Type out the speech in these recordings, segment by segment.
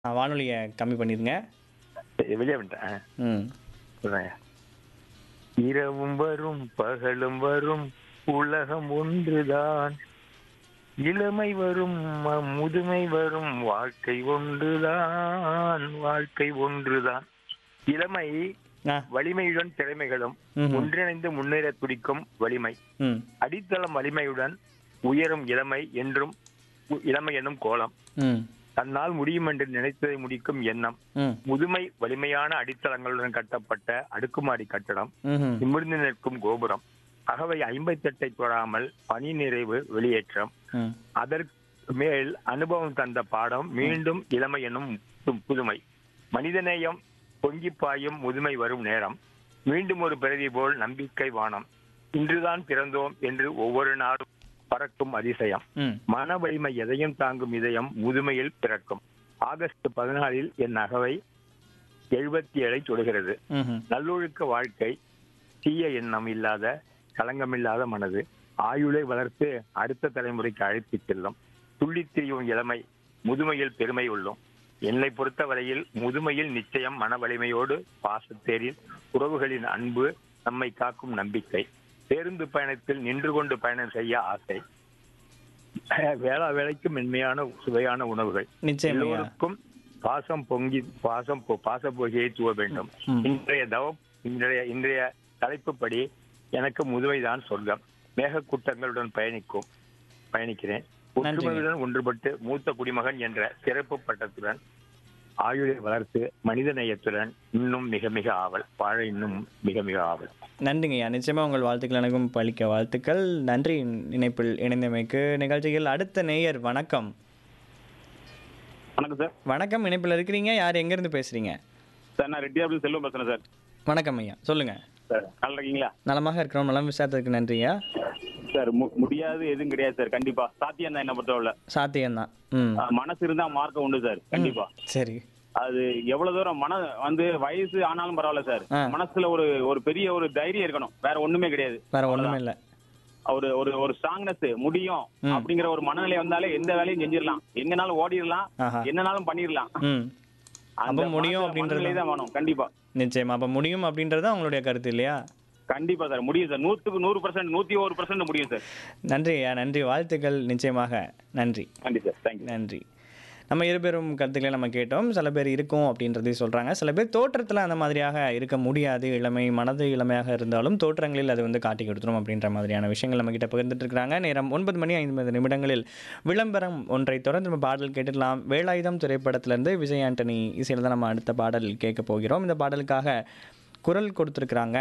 வானொலியை கம்மி பண்ணிடுங்க வெளியே வந்துட்டேன் ம் சொல்றேன் இரவும் வரும் பகலும் வரும் உலகம் ஒன்றுதான் இளமை வரும் ம- முதுமை வரும் வாழ்க்கை ஒன்றுதான் வாழ்க்கை ஒன்றுதான் இளமை ஆ வலிமையுடன் திறமைகளும் ம்ஹும். ஒன்றிணைந்து முன்னேற துடிக்கும் வலிமை ம் அடித்தளம் வலிமையுடன் உயரும் இளமை என்றும் உ- இளமை என்னும் கோலம் ம் தன்னால் முடியும் என்று நினைத்ததை முடிக்கும் எண்ணம் ம் முதுமை வலிமையான அடித்தளங்களுடன் கட்டப்பட்ட அடுக்குமாடி கட்டடம் ம்ஹும். நிமிர்ந்து நிற்கும் கோபுரம் அகவை ஐம்பத்தெட்டை தொடாமல் பணி நிறைவு வெளியேற்றம் ம் அதற்கு மேல் அனுபவம் தந்த பாடம் மீண்டும் இளமை எனும் பு- புதுமை மனிதநேயம் பொங்கி பாயும் முதுமை வரும் நேரம் மீண்டும் ஒரு பிறவி போல் நம்பிக்கை வானம் இன்றுதான் பிறந்தோம் என்று ஒவ்வொரு நாளும் பறக்கும் அதிசயம் ம் மன வலிமை எதையும் தாங்கும் இதயம் முதுமையில் பிறக்கும் ஆகஸ்ட் பதினாலில் என் அகவை எழுபத்தி ஏழை தொடுகிறது ம்ஹும். நல்லொழுக்க வாழ்க்கை தீய எண்ணம் இல்லாத களங்கமில்லாத மனது ஆயுளை வளர்த்து அடுத்த தலைமுறைக்கு அழைத்துச் செல்லும் துள்ளித் திரியும் இளமை முதுமையில் பெருமை உள்ளோம் என்னை பொறுத்தவரையில் முதுமையில் நிச்சயம் மன வலிமையோடு பாசத்தேரில் உறவுகளின் அன்பு நம்மை காக்கும் நம்பிக்கை பேருந்து பயணத்தில் நின்று கொண்டு பயணம் செய்ய ஆசை வேளா வேலைக்கு மென்மையான சுவையான உணவுகள் நிச்சயம் ஐயா. எல்லோருக்கும் பாசம் பொங்கி பாசம் பொ- பாச பொகியை தூவ வேண்டும் ம். இன்றைய தவம் இன்றைய இன்றைய தலைப்புப்படி எனக்கு முதுமைதான் சொர்க்கம் மேகக்கூட்டங்களுடன் பயணிக்கும் பயணிக்கிறேன் ஒற்றுமையுடன் ஒன்றுபட்டு மூத்த குடிமகன் என்ற சிறப்பு பட்டத்துடன் ஆயுளை வளர்த்து மனித நேயத்துடன் இன்னும் மிக மிக ஆவல் வாழ இன்னும் மிக மிக ஆவல் நன்றிங்க ஐயா நிச்சயமாக உங்கள் வாழ்த்துக்கள் எனக்கும் பலிக்க வாழ்த்துக்கள் நன்றி இணைப்பில் இணைந்தமைக்கு நிகழ்ச்சியில் அடுத்த நேயர் வணக்கம் வணக்கம் சார் வணக்கம் இணைப்பில் இருக்கிறீங்க யார் எங்கேருந்து பேசுகிறீங்க சார் நான் ரெட்டியாபிள் செல்வம் பேசுறேன் சார் வணக்கம் ஐயா சொல்லுங்கள் சார் நல்லா இருக்கீங்களா நலமாக இருக்கிறோம் நலம் விசாரத்துக்கு நன்றியா சார் மு- முடியாது எதுவும் கிடையாது சார் கண்டிப்பா சாத்தியம் தான் என்ன பொறுத்தவரை சாத்தியம்தான் ம் மனசு இருந்தா மார்க்கம் உண்டு சார் கண்டிப்பா சரி அது எவ்வளவு தூரம் மன வந்து வயசு ஆனாலும் பரவாயில்ல சார் ஆ. மனசுல ஒரு ஒரு பெரிய ஒரு தைரியம் இருக்கணும் வேற ஒண்ணுமே கிடையாது வேற ஒன்றுமே இல்லை ஒரு ஒரு ஒரு ஸ்ட்ராங்னஸ் முடியும் அப்படிங்கிற ஒரு மனநிலை வந்தாலே எந்த வேலையும் செஞ்சிடலாம் எங்கனாலும் ஓடிடலாம் ஆஹா என்னனாலும் பண்ணிடலாம் ம் அந்த அப்ப முடியும் மனசு- அப்படின்றது மனநிலை தான் வேணும் கண்டிப்பா நிச்சயமா அப்போ முடியும் அப்படின்றது தான் உங்களுடைய கருத்து இல்லையா கண்டிப்பா சார் முடியும் சார் நூத்துக்கு நூறு பர்சன்ட் நூத்தி ஒரு பர்சன்ட் முடியும் சார் நன்றி ஐயா நன்றி வாழ்த்துக்கள் நிச்சயமாக நன்றி நன்றி சார் தேங்க்யூ நன்றி நம்ம இருபெரும் கருத்துக்களை நம்ம கேட்டோம் சில பேர் இருக்கும் அப்படின்றதையும் சொல்கிறாங்க சில பேர் தோற்றத்தில் அந்த மாதிரியாக இருக்க முடியாது இளமை மனது இளமையாக இருந்தாலும் தோற்றங்களில் அது வந்து காட்டி கொடுத்துரும் அப்படின்ற மாதிரியான விஷயங்கள் நம்ம கிட்ட பகிர்ந்துட்டு இருக்காங்க நேரம் ஒன்பது மணி ஐம்பது நிமிடங்களில் விளம்பரம் ஒன்றை தொடர்ந்து நம்ம பாடல் கேட்டுடலாம் வேலாயுதம் திரைப்படத்திலிருந்து விஜய் ஆண்டனி இசையில் தான் நம்ம அடுத்த பாடல் கேட்க போகிறோம் இந்த பாடலுக்காக குரல் கொடுத்துருக்குறாங்க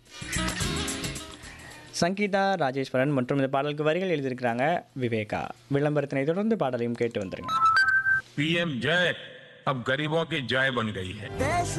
சங்கீதா ராஜேஸ்வரன் மற்றும் இந்த பாடலுக்கு வரிகள் எழுதியிருக்கிறாங்க விவேகா விளம்பரத்தினை தொடர்ந்து பாடலையும் கேட்டு வந்துருங்க पीएम जय अब गरीबों की जय बन गई है देश